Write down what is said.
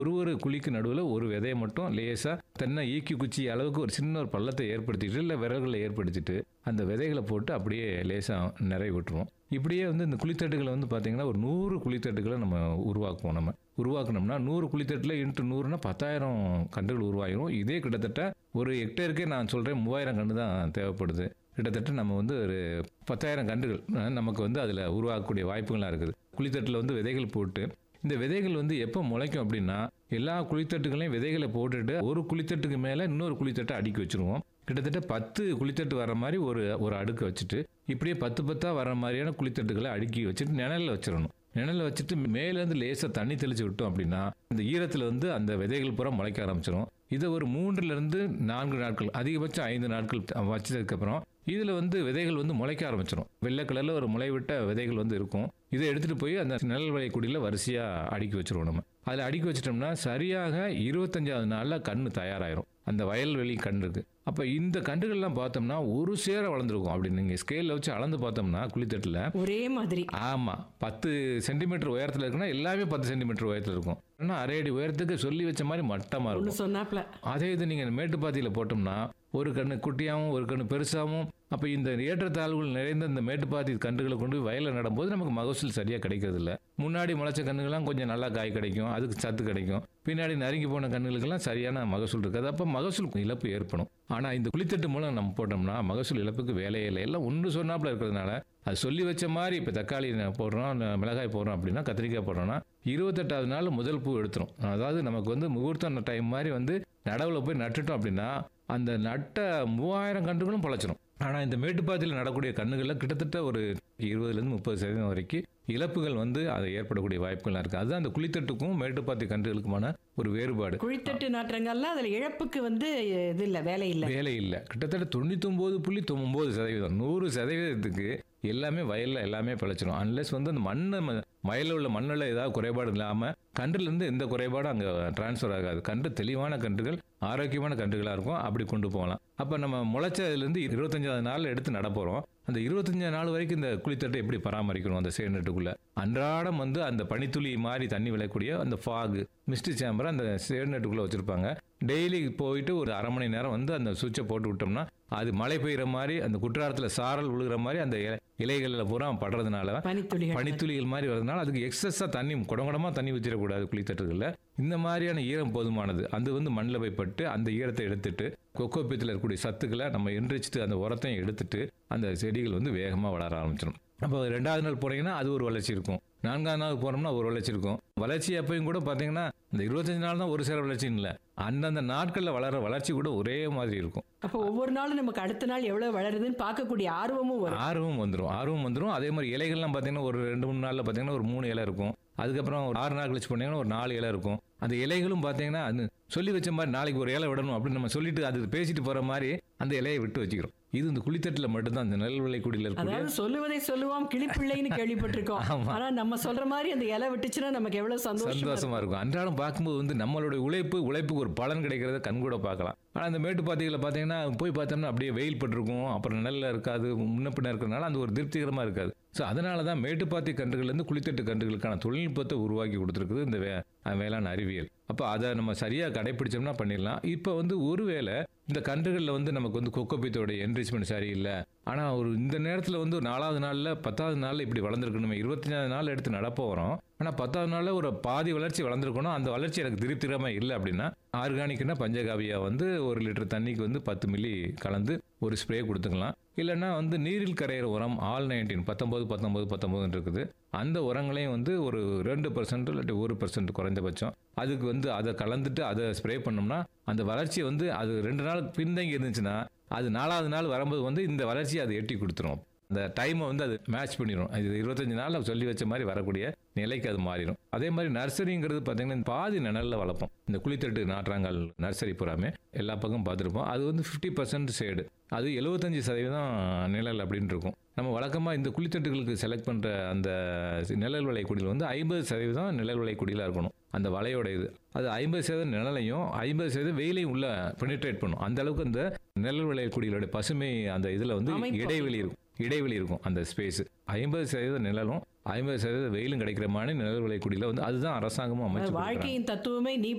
ஒரு ஒரு குழிக்கு நடுவில் ஒரு விதையை மட்டும் லேசாக தென்னை ஈக்கி குச்சி அளவுக்கு ஒரு சின்ன ஒரு பள்ளத்தை ஏற்படுத்திட்டு இல்லை விரல்களை ஏற்படுத்திட்டு அந்த விதைகளை போட்டு அப்படியே லேசாக நிறைய விட்டுருவோம் இப்படியே வந்து இந்த குழித்தட்டுகளை வந்து பார்த்தீங்கன்னா ஒரு நூறு குழித்தட்டுகளை நம்ம உருவாக்குவோம் நம்ம உருவாக்கணும்னா நூறு குழித்தட்டில் இன்ட்டு நூறுனா பத்தாயிரம் கன்றுகள் உருவாகிரும் இதே கிட்டத்தட்ட ஒரு ஹெக்டேருக்கே நான் சொல்கிறேன் மூவாயிரம் கன்று தான் தேவைப்படுது கிட்டத்தட்ட நம்ம வந்து ஒரு பத்தாயிரம் கன்றுகள் அஹ், நமக்கு வந்து அதில் உருவாக்கக்கூடிய வாய்ப்புகளாக இருக்குது குழித்தட்டில் வந்து விதைகள் போட்டு இந்த விதைகள் வந்து எப்போ முளைக்கும் அப்படின்னா எல்லா குழித்தட்டுகளையும் விதைகளை போட்டுட்டு ஒரு குழித்தட்டுக்கு மேலே இன்னொரு குழித்தட்டை அடுக்கி வச்சிருவோம் கிட்டத்தட்ட பத்து குழித்தட்டு வர மாதிரி ஒரு ஒரு அடுக்கு வச்சுட்டு இப்படியே பத்து பத்தாக வர மாதிரியான குழித்தட்டுகளை அடுக்கி வச்சுட்டு நிழலில் வச்சிடணும் நிழலில் வச்சுட்டு மேலேருந்து லேசாக தண்ணி தெளிச்சு விட்டோம் அப்படின்னா இந்த ஈரத்தில் வந்து அந்த விதைகள் பூரா முளைக்க ஆரம்பிச்சிடும் இதை ஒரு மூன்றுலேருந்து நான்கு நாட்கள் அதிகபட்சம் ஐந்து நாட்கள் வச்சதுக்கப்புறம் இதில் வந்து விதைகள் வந்து முளைக்க ஆரம்பிச்சிடும் வெள்ளை கலரில் ஒரு முளைவிட்ட விதைகள் வந்து இருக்கும் இதை எடுத்துகிட்டு போய் அந்த நிழல் விளையக்குடியில் வரிசையாக அடுக்கி வச்சிருவோம் நம்ம அதில் அடுக்கி வச்சிட்டோம்னா சரியாக இருபத்தஞ்சாவது நாளில் கன்று தயாராயிரும் அந்த வயல்வெளி கன்றுக்கு அப்போ இந்த கன்றுகள்லாம் பார்த்தோம்னா ஒரு சேர வளர்ந்துருக்கும் அப்படி நீங்கள் ஸ்கேலில் வச்சு அளந்து பார்த்தோம்னா குளித்தட்டில் ஒரே மாதிரி ஆமாம் பத்து சென்டிமீட்டர் உயரத்தில் இருக்குன்னா எல்லாமே பத்து சென்டிமீட்டர் உயரத்தில் இருக்கும் ஏன்னா அரை அடி உயரத்துக்கு சொல்லி வச்ச மாதிரி மட்டமாக இருக்கும் ஒன்று சொன்னாப்ல அதே இது நீங்கள் மேட்டுப்பாத்தியில் போட்டோம்னா ஒரு கண்ணு குட்டியாகவும் ஒரு கண்ணு பெருசாகவும் அப்போ இந்த ஏற்றத்தாழ்வுகள் நிறைந்த இந்த மேட்டுப்பாத்தி கன்றுகளை கொண்டு போய் வயலில் நடும்போது நமக்கு மகசூல் சரியாக கிடைக்கிறது இல்ல முன்னாடி முளைச்ச கன்றுகள்லாம் கொஞ்சம் நல்லா காய் கிடைக்கும் அதுக்கு சத்து கிடைக்கும் பின்னாடி நறுங்கி போன கன்றுகளுக்கெல்லாம் சரியான மகசூல் இருக்காது அப்போ மகசூல் இழப்பு ஏற்படும் ஆனால் இந்த குளித்தட்டு மூலம் நம்ம போட்டோம்னா மகசூல் இழப்புக்கு வேலையே இல்லை எல்லாம் ஒன்று சொன்னாப்புல இருக்கிறதுனால அது சொல்லி வச்ச மாதிரி இப்போ தக்காளி ந- போடுறோம் ந- மிளகாய் போடுறோம் அப்படின்னா கத்திரிக்காய் போடுறோம்னா இருபத்தெட்டாவது நாள் முதல் பூ எடுத்துரும் அதாவது நமக்கு வந்து முகூர்த்தம் டைம் மாதிரி வந்து நடவில் போய் நட்டுட்டோம் அப்படின்னா அந்த நட்ட மூவாயிரம் கன்றுகளும் பழச்சிரும் ஆனால் இந்த மேட்டுப்பாத்தியில் நடக்கூடிய கண்ணுகளில் கிட்டத்தட்ட ஒரு இருபதுலேருந்து முப்பது சதவீதம் வரைக்கும் இழப்புகள் வந்து அது ஏற்படக்கூடிய வாய்ப்புகள்லாம் இருக்குது அதுதான் அந்த குளித்தட்டுக்கும் மேட்டுப்பாத்தி கன்றுகளுக்குமான ஒரு வேறுபாடு குழித்தட்டு நாற்றங்கள்ல அதுல இழப்புக்கு வந்து இது இல்ல வேலை இல்ல வேலை இல்லை கிட்டத்தட்ட தொண்ணூத்தொம்பது புள்ளி தொண்ணூறு சதவீதம் நூறு சதவீதத்துக்கு எல்லாமே வயலில் எல்லாமே பிழைச்சிரும் அன்லெஸ் வந்து அந்த மண்ணை ம- வயலில் உள்ள மண்ணில் ஏதாவது குறைபாடு இல்லாமல் கன்றுலேருந்து எந்த குறைபாடும் அங்கே ட்ரான்ஸ்ஃபர் ஆகாது கன்று தெளிவான கன்றுகள் ஆரோக்கியமான கன்றுகளாக இருக்கும் அப்படி கொண்டு போகலாம் அப்போ நம்ம முளைச்சதுலேருந்து இருபத்தஞ்சாவது நாள் எடுத்து நடப்போகிறோம் அந்த இருபத்தஞ்சாவது நாள் வரைக்கும் இந்த குளித்தட்டை எப்படி பராமரிக்கணும் அந்த சேர்நெட்டுக்குள்ளே அன்றாடம் வந்து அந்த பனித்துளி மாதிரி தண்ணி விழக்கூடிய அந்த ஃபாகு மிஸ்ட் சேம்பரை அந்த சேர்நெட்டுக்குள்ளே வச்சுருப்பாங்க டெய்லி போயிட்டு ஒரு அரை மணி நேரம் வந்து அந்த சுவிட்சை போட்டு விட்டோம்னா அது மழை பெய்யுற மாதிரி அந்த குற்றாலத்தில் சாரல் விழுகிற மாதிரி அந்த இலை- இலைகள்ல பூரா படுறதுனால பனித்துளிகள் பனித்துளிகள் மாதிரி வரதுனால அதுக்கு எக்ஸஸாக தண்ணி குடங்குடமாக தண்ணி ஊற்றிடக்கூடாது குளித்தட்டுகளில் இந்த மாதிரியான ஈரம் போதுமானது அது வந்து மண்ணில் போய் பட்டு அந்த ஈரத்தை எடுத்துட்டு கொக்கோ பீத்தில் இருக்கக்கூடிய சத்துக்களை நம்ம எந்திரிச்சிட்டு அந்த உரத்தையும் எடுத்துட்டு அந்த செடிகள் வந்து வேகமாக வளர ஆரம்பிச்சிடும் அப்போ ரெண்டாவது நாள் போனீங்கன்னா அது ஒரு வளர்ச்சி இருக்கும் நான்காவது நாள் போனோம்னா ஒரு வளர்ச்சி இருக்கும் வளர்ச்சி எப்பயும் கூட பார்த்தீங்கன்னா இந்த இருபத்தஞ்சு நாள் தான் ஒரு சேர வளர்ச்சின்னு இல்லை அந்தந்த நாட்களில் வளர வளர்ச்சி கூட ஒரே மாதிரி இருக்கும் அப்போ ஒவ்வொரு நாளும் நமக்கு அடுத்த நாள் எவ்வளவு வளருதுன்னு பார்க்கக்கூடிய ஆர்வமும் வரும் ஆர்வம் வந்துடும் ஆர்வம் வந்துடும் அதே மாதிரி இலைகள்லாம் பார்த்தீங்கன்னா ஒரு ரெண்டு மூணு நாளில் பார்த்தீங்கன்னா ஒரு மூணு இலை இருக்கும் அதுக்கப்புறம் ஒரு ஆறு நாள் கழிச்சு போனீங்கன்னா ஒரு நாலு இலை இருக்கும் அந்த இலைகளும் பார்த்தீங்கன்னா அது சொல்லி வச்ச மாதிரி நாளைக்கு ஒரு இலை விடணும் அப்படின்னு நம்ம சொல்லிட்டு அது பேசிட்டு போகிற மாதிரி அந்த இலையை விட்டு வச்சுக்கிறோம் இது இந்த குளித்தட்டில் மட்டும்தான் அந்த நெல்விளை குடியில் இருக்கக்கூடிய அதாவது சொல்லுவதை சொல்லுவோம் கிளிப்பிள்ளைன்னு கேள்விப்பட்டிருக்கோம் ஆமா. ஆனா நம்ம சொல்ற மாதிரி அந்த இலை விட்டுச்சுன்னா நமக்கு எவ்வளவு சந்தோஷம் சந்தோஷமா இருக்கும் அன்றாடம் பார்க்கும்போது வந்து நம்மளுடைய உழைப்பு உழைப்புக்கு ஒரு பலன் கிடைக்கிறத கண்கூட பார்க்கலாம் ஆனால் அந்த மேட்டுப்பாத்திகளை பார்த்தீங்கன்னா போய் பார்த்தோம்னா அப்படியே வெயில் பட்டிருக்கும் அப்புறம் நிழல்ல இருக்காது முன்ன பின்ன இருக்கிறனால அந்த ஒரு திருப்திகரமாக இருக்காது ஸோ அதனால தான் மேட்டுப்பாத்தி கன்றுகள்லேருந்து குளித்தட்டு கன்றுகளுக்கான தொழில்நுட்பத்தை உருவாக்கி கொடுத்துருக்குது இந்த வே வேளாண் அறிவியல் அப்போ அதை நம்ம சரியாக கடைப்பிடிச்சோம்னா பண்ணிடலாம் இப்போ வந்து ஒருவேளை இந்த கன்றுகளில் வந்து நமக்கு வந்து கொக்கோபித்தோட என்ரிச்மெண்ட் சரியில்லை ஆனால் ஒரு இந்த நேரத்தில் வந்து ஒரு நாலாவது நாளில் பத்தாவது நாளில் இப்படி வளர்ந்துருக்கணுமே இருபத்தஞ்சாவது நாள் எடுத்து நடப்ப வரோம் ஆனால் பத்தாவது நாளில் ஒரு பாதி வளர்ச்சி வளர்ந்துருக்கணும் அந்த வளர்ச்சி எனக்கு திருப்திகரமாக இல்லை அப்படின்னா ஆர்கானிக்னா பஞ்சகாவியா வந்து ஒரு லிட்டர் தண்ணிக்கு வந்து பத்து மில்லி கலந்து ஒரு ஸ்ப்ரே கொடுத்துக்கலாம் இல்லைன்னா வந்து நீரில் கரையிற உரம் ஆல் நைன்டீன் பத்தொம்பது பத்தொம்பது பத்தொம்பதுன்னு இருக்குது அந்த உரங்களையும் வந்து ஒரு ரெண்டு பர்சன்ட் இல்லாட்டி ஒரு பர்சன்ட் குறைந்தபட்சம் அதுக்கு வந்து அதை கலந்துட்டு அதை ஸ்ப்ரே பண்ணோம்னா அந்த வளர்ச்சி வந்து அது ரெண்டு நாள் பின்தங்கி இருந்துச்சுன்னா அது நாலாவது நாள் வரும்போது வந்து இந்த வளர்ச்சியை அது எட்டி கொடுத்துரும் அந்த டைமை வந்து அது மேட்ச் பண்ணிடும் இது இருபத்தஞ்சு நாளில் சொல்லி வச்ச மாதிரி வரக்கூடிய நிலைக்கு அது மாறிடும் அதே மாதிரி நர்சரிங்கிறது பார்த்தீங்கன்னா பாதி நிழலில் வளர்ப்போம் இந்த குளித்தட்டு நாற்றாங்கல் நர்சரி பூராமே எல்லா பக்கமும் பார்த்துருப்போம் அது வந்து ஃபிஃப்டி பர்சன்ட் ஷேடு அது எழுபத்தஞ்சு சதவீதம் நிழல் அப்படின்னு இருக்கும் நம்ம வழக்கமாக இந்த குளித்தட்டுகளுக்கு செலக்ட் பண்ணுற அந்த நிழல் விலை குடியில் வந்து ஐம்பது சதவீதம் நிழல் விலை குடியில் இருக்கணும் அந்த வலையோட இது அது ஐம்பது சதவீதம் நிழலையும் ஐம்பது சதவீதம் வெயிலையும் உள்ள பெனிட்ரேட் பண்ணும் அந்த அளவுக்கு அந்த நிழல் விலை குடிகளோட பசுமை அந்த இதில் வந்து அமைப்பு. இடைவெளி இருக்கும் இடைவெளி இருக்கும் அந்த ஸ்பேஸ் ஐம்பது சதவீதம் நிழலும் ஐம்பது சதவீத வெயிலும் கிடைக்கிற மாதிரி நிழல் விளையக்கூடியல வந்து அதுதான் அரசாங்கமும் அமைச்சு கொடுக்குறாங்க. வாழ்க்கையின் தத்துவமே நீ